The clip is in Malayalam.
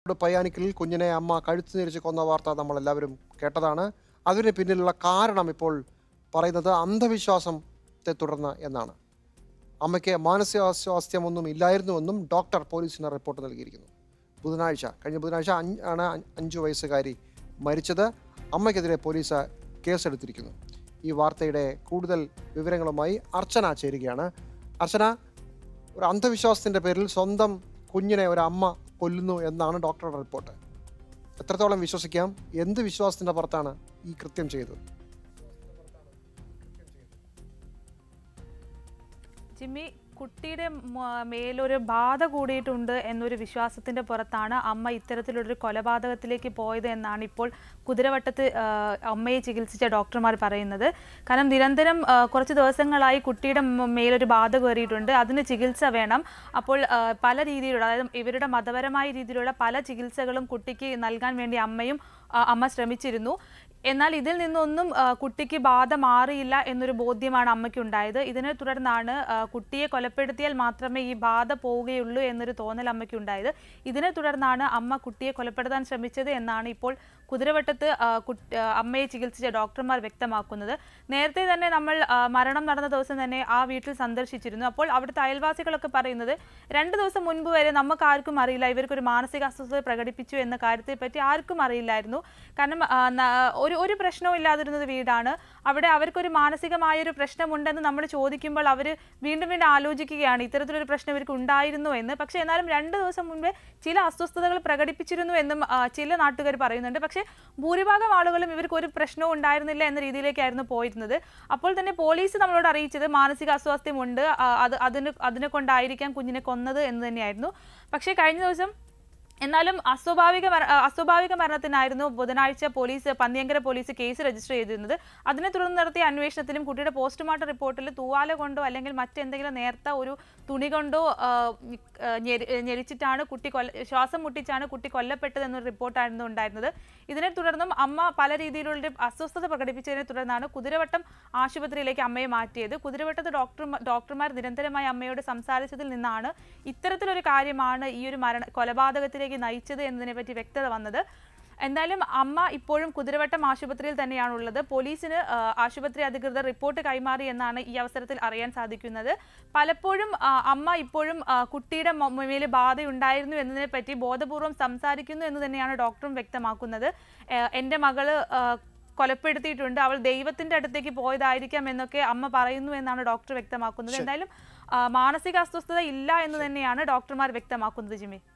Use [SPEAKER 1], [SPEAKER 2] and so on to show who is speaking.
[SPEAKER 1] ഇവിടെ പയ്യാനിക്കലിൽ കുഞ്ഞിനെ അമ്മ കഴുത്തു തിരിച്ച് കൊന്ന വാർത്ത നമ്മൾ എല്ലാവരും കേട്ടതാണ് അതിന് പിന്നിലുള്ള കാരണം ഇപ്പോൾ പറയുന്നത് അന്ധവിശ്വാസത്തെ തുടർന്ന് എന്നാണ് അമ്മയ്ക്ക് മാനസികാസ്വാസ്ഥ്യമൊന്നും ഇല്ലായിരുന്നുവെന്നും ഡോക്ടർ പോലീസിന് റിപ്പോർട്ട് നൽകിയിരിക്കുന്നു ബുധനാഴ്ച കഴിഞ്ഞ ബുധനാഴ്ച അഞ്ച് ആണ് അഞ്ചു വയസ്സുകാരി മരിച്ചത് അമ്മയ്ക്കെതിരെ പോലീസ് കേസെടുത്തിരിക്കുന്നു ഈ വാർത്തയുടെ കൂടുതൽ വിവരങ്ങളുമായി അർച്ചന ചേരുകയാണ് അർച്ചന ഒരു അന്ധവിശ്വാസത്തിന്റെ പേരിൽ സ്വന്തം കുഞ്ഞിനെ ഒരു അമ്മ കൊല്ലുന്നു എന്നാണ് ഡോക്ടറുടെ റിപ്പോർട്ട് എത്രത്തോളം വിശ്വസിക്കാം എന്ത് വിശ്വാസത്തിന്റെ പുറത്താണ് ഈ കൃത്യം ചെയ്തത്
[SPEAKER 2] ജിമ്മി കുട്ടിയുടെ മ- മേലൊരു ബാധ കൂടിയിട്ടുണ്ട് എന്നൊരു വിശ്വാസത്തിന്റെ പുറത്താണ് അമ്മ ഇത്തരത്തിലൊരു കൊലപാതകത്തിലേക്ക് പോയത് എന്നാണ് ഇപ്പോൾ കുതിരവട്ടത്ത് ആ, അമ്മയെ ചികിത്സിച്ച ഡോക്ടർമാർ പറയുന്നത് കാരണം നിരന്തരം ആ, കുറച്ച് ദിവസങ്ങളായി കുട്ടിയുടെ മ- മേലൊരു ബാധ കയറിയിട്ടുണ്ട് അതിന് ചികിത്സ വേണം അപ്പോൾ ആ, പല രീതിയിലുള്ള അതായത് ഇവരുടെ മതപരമായ രീതിയിലുള്ള പല ചികിത്സകളും കുട്ടിക്ക് നൽകാൻ വേണ്ടി അമ്മയും ആ, അമ്മ ശ്രമിച്ചിരുന്നു എന്നാൽ ഇതിൽ നിന്നൊന്നും ആ, കുട്ടിക്ക് ബാധ മാറിയില്ല എന്നൊരു ബോധ്യമാണ് അമ്മയ്ക്ക് ഉണ്ടായത് ഇതിനെ തുടർന്നാണ് ആ, കുട്ടിയെ കൊലപ്പെടുത്തിയാൽ മാത്രമേ ഈ ബാധ പോവുകയുള്ളൂ എന്നൊരു തോന്നൽ അമ്മയ്ക്ക് ഉണ്ടായത് ഇതിനെ തുടർന്നാണ് അമ്മ കുട്ടിയെ കൊലപ്പെടുത്താൻ ശ്രമിച്ചത് എന്നാണ് ഇപ്പോൾ കുതിരവട്ടത്ത് ആ, കുട്ടി- ആ, അമ്മയെ ചികിത്സിച്ച ഡോക്ടർമാർ വ്യക്തമാക്കുന്നത് നേരത്തെ തന്നെ നമ്മൾ ആ, മരണം നടന്ന ദിവസം തന്നെ ആ വീട്ടിൽ സന്ദർശിച്ചിരുന്നു അപ്പോൾ അവിടുത്തെ അയൽവാസികളൊക്കെ പറയുന്നത് രണ്ട് ദിവസം മുൻപ് വരെ നമുക്ക് ആർക്കും അറിയില്ല ഇവർക്കൊരു മാനസിക അസ്വസ്ഥത പ്രകടിപ്പിച്ചു എന്ന കാര്യത്തെ പറ്റി ആർക്കും അറിയില്ലായിരുന്നു കാരണം ആ, ന- ഒരു ഒരു പ്രശ്നവും ഇല്ലാതിരുന്നത് വീടാണ് അവിടെ അവർക്കൊരു മാനസികമായൊരു പ്രശ്നമുണ്ടെന്ന് നമ്മൾ ചോദിക്കുമ്പോൾ അവർ വീണ്ടും വീണ്ടും ആലോചിക്കുകയാണ് ഇത്തരത്തിലൊരു പ്രശ്നം ഇവർക്ക് ഉണ്ടായിരുന്നു എന്ന് പക്ഷേ എന്നാലും രണ്ട് ദിവസം മുൻപേ ചില അസ്വസ്ഥതകൾ പ്രകടിപ്പിച്ചിരുന്നു എന്നും ആ, ചില നാട്ടുകാർ പറയുന്നുണ്ട് പക്ഷേ ഭൂരിഭാഗം ആളുകളും ഇവർക്ക് ഒരു പ്രശ്നവും ഉണ്ടായിരുന്നില്ല എന്ന രീതിയിലേക്കായിരുന്നു പോയിരുന്നത് അപ്പോൾ തന്നെ പോലീസ് നമ്മളോട് അറിയിച്ചത് മാനസിക അസ്വാസ്ഥ്യമുണ്ട് ആ, അത് അതിന് അതിനെ കൊണ്ടായിരിക്കാം കുഞ്ഞിനെ കൊന്നത് എന്ന് തന്നെയായിരുന്നു പക്ഷേ കഴിഞ്ഞ ദിവസം എന്നാലും അസ്വാഭാവിക മര- ആ, അസ്വാഭാവിക മരണത്തിനായിരുന്നു ബുധനാഴ്ച police Panniyankara police case register ചെയ്തിരുന്നത് അതിനെ തുടർന്ന് നടത്തിയ അന്വേഷണത്തിലും കുട്ടിയുടെ പോസ്റ്റ്മോർട്ടം റിപ്പോർട്ടിൽ തൂവാല കൊണ്ടോ അല്ലെങ്കിൽ മറ്റെന്തെങ്കിലും നേർത്ത ഒരു തുണി കൊണ്ടോ ആ, ആ, ഞെരി- ഞെരിച്ചിട്ടാണ് കുട്ടി കൊല്ല ശ്വാസം മുട്ടിച്ചാണ് കുട്ടി കൊല്ലപ്പെട്ടത് എന്നൊരു റിപ്പോർട്ടായിരുന്നു ഉണ്ടായിരുന്നത് ഇതിനെ തുടർന്നും അമ്മ പല രീതിയിലുള്ള അസ്വസ്ഥത പ്രകടിപ്പിച്ചതിനെ തുടർന്നാണ് കുതിരവട്ടം ആശുപത്രിയിലേക്ക് അമ്മയെ മാറ്റിയത് കുതിരവട്ടത്ത് ഡോക്ടർ ഡോക്ടർമാർ നിരന്തരമായി അമ്മയോട് സംസാരിച്ചതിൽ നിന്നാണ് ഇത്തരത്തിലൊരു കാര്യമാണ് ഈ ഒരു മരണ കൊലപാതകത്തിലേക്ക് നയിച്ചത് എന്നതിനെ പറ്റി വ്യക്തത വന്നത് എന്തായാലും അമ്മ ഇപ്പോഴും കുതിരവട്ടം ആശുപത്രിയിൽ തന്നെയാണുള്ളത് പോലീസിന് ആ, ആശുപത്രി അധികൃതർ റിപ്പോർട്ട് കൈമാറി എന്നാണ് ഈ അവസരത്തിൽ അറിയാൻ സാധിക്കുന്നത് പലപ്പോഴും ആ, അമ്മ ഇപ്പോഴും ആ, കുട്ടിയുടെ മൊ- മേൽ ബാധയുണ്ടായിരുന്നു എന്നതിനെ പറ്റി ബോധപൂർവം സംസാരിക്കുന്നു എന്ന് തന്നെയാണ് ഡോക്ടറും വ്യക്തമാക്കുന്നത് ആ, എൻ്റെ മകള് ആ, കൊലപ്പെടുത്തിയിട്ടുണ്ട് അവൾ ദൈവത്തിന്റെ അടുത്തേക്ക് പോയതായിരിക്കാം എന്നൊക്കെ അമ്മ പറയുന്നു എന്നാണ് ഡോക്ടർ വ്യക്തമാക്കുന്നത് എന്തായാലും ആ, മാനസിക അസ്വസ്ഥത ഇല്ല എന്ന് തന്നെയാണ് ഡോക്ടർമാർ വ്യക്തമാക്കുന്നത് ജിമ്മി